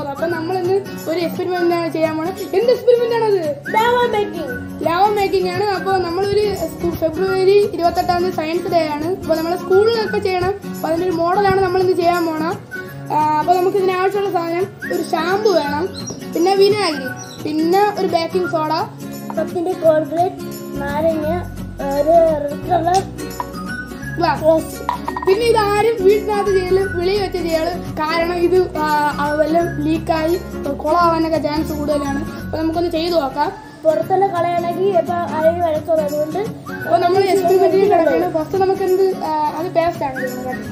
എല്ലാവർക്കും അപ്പൊ നമ്മൾ ഇന്ന് ഒരു എക്സ്പെരിമെന്റ് ആണ് ചെയ്യാൻ പോണത് എന്ത് എക്സ്പെരിമെന്റ് ആണത് ലാവ മേക്കിംഗ് ആണ് അപ്പോൾ നമ്മളൊരു സ്കൂ- ഫെബ്രുവരി ഇരുപത്തെട്ടാം തീയതി സയൻസ് ഡേ ആണ് അപ്പോൾ നമ്മൾ സ്കൂളിലൊക്കെ ചെയ്യണം അപ്പോൾ അതിൻ്റെ ഒരു മോഡലാണ് നമ്മൾ ഇന്ന് ചെയ്യാൻ പോണം അപ്പോൾ നമുക്ക് ഇതിന് ആവശ്യമുള്ള സാധനം ഒരു ഷാമ്പു വേണം പിന്നെ വിനാഗിരി പിന്നെ ഒരു ബേക്കിംഗ് സോഡ പത്തിന്റെ കോൾഗേറ്റ് നാരങ്ങ ഒരു റെഡ് കളർ ഗ്ലാസ് പിന്നെ ഇത് ആരും വീട്ടിനകത്ത് ചെയ്യല് വെളി വെച്ച് ചെയ്യാറ് കാരണം ഇത് ആ, ആ, വല്ല ലീക്കായി കുളമാവാനൊക്കെ ചാൻസ് കൂടുതലാണ് അപ്പോൾ നമുക്കൊന്ന് ചെയ്തു നോക്കാം പുറത്തുള്ള കളയാണെങ്കിൽ ഇപ്പൊ അരവി വഴക്കുള്ളൂ അതുകൊണ്ട് അപ്പോൾ നമ്മൾ എക്സ്പെരിമെന്റിൽ കിടക്കുകയാണ് ഫസ്റ്റ് നമുക്ക് എന്ത് ആ, അത് പേസ്റ്റ് ആണ് ചെയ്യുന്നത് കേട്ടോ.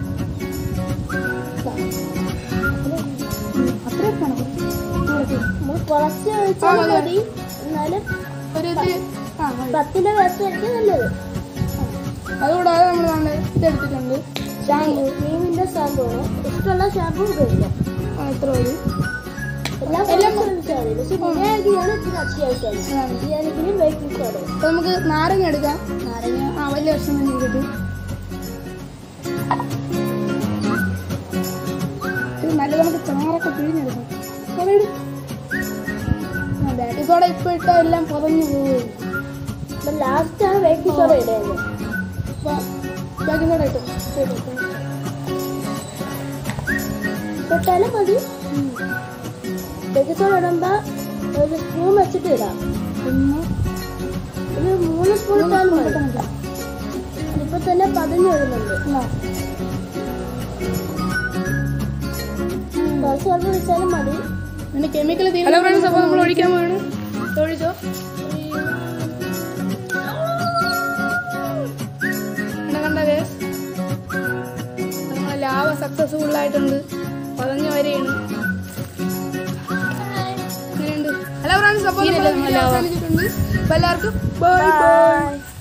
അത്രയൊക്കെ വേണോ? നമ്മൾ കുറച്ച് ഒഴിച്ചാൽ ആ, മതി. മതി എന്നാലും ഒരു ഇത് ആ മതി. പത്തിന്റെ വേസ്റ്റ് ആയിരിക്കും നല്ലത് അതുകൂടാതെ നമ്മൾ നല്ല ഇതെടുത്തിട്ടുണ്ട് ഷാമ്പു നീമിന്റെ ഷാമ്പു ആണ് ഇഷ്ടമുള്ള ഷാമ്പു ഉപയോഗിക്കാം ആ, ഇത്ര മതി എല്ലാം എല്ലാം ശ്രമിച്ചാൽ മതി പക്ഷെ വിനാഗിരിയാണ് ഇതിന് അത്യാവശ്യമാണ് അതാണ്. വിനാഗിരിയും ബേക്കിംഗ് സോഡയും അപ്പോൾ നമുക്ക് നാരങ്ങ എടുക്കാം നാരങ്ങ ആ വലിയ വർഷം തന്നെ എടുത്തിട്ട് ഇത് നല്ല നമുക്ക് ചാറൊക്കെ പിഴിഞ്ഞെടുക്കാം സോഡ ഇട്. ആ ബാക്കിംഗ് സോഡ ഇപ്പൊ ഇട്ടാൽ എല്ലാം പൊതഞ്ഞു പോകും അപ്പൊ ലാസ്റ്റ് ആണ് ബേക്കിംഗ് സോഡ ഇടേണ്ടത് അപ്പൊ ബാക്കിംഗ് സോഡ ഇട്ടു ഇട്ടു, ഇട്ടു. തൊട്ടാലും മതി ബേക്കിംഗ് സോഡ ഇടുമ്പോ ഒരു സ്പൂൺ വെച്ചിട്ട് ഇടാം പിന്നെ ഒരു മൂന്ന് സ്പൂൺ ഇട്ടാലും മതി ഇപ്പൊ തന്നെ പതിഞ്ഞു വരുന്നുണ്ട് എന്നാ, കുറച്ച് കുറച്ച് വെച്ചാലും മതി പിന്നെ കെമിക്കൽ ഹലോ ഫ്രണ്ട്സ് അപ്പോൾ നമ്മൾ ഒഴിക്കാൻ പോവാണ് ഒഴിച്ചോ കണ്ട കണ്ട ഗേസ് നമ്മളെ ലാവ സക്സസ്ഫുൾ ആയിട്ടുണ്ട് പതഞ്ഞു വരെയാണ് അങ്ങനെയുണ്ട് ഹലോ ഫ്രണ്ട്സ് അപ്പോൾ നമ്മൾ അവസാനിച്ചിട്ടുണ്ട് അപ്പോൾ എല്ലാവർക്കും ബൈ ബൈ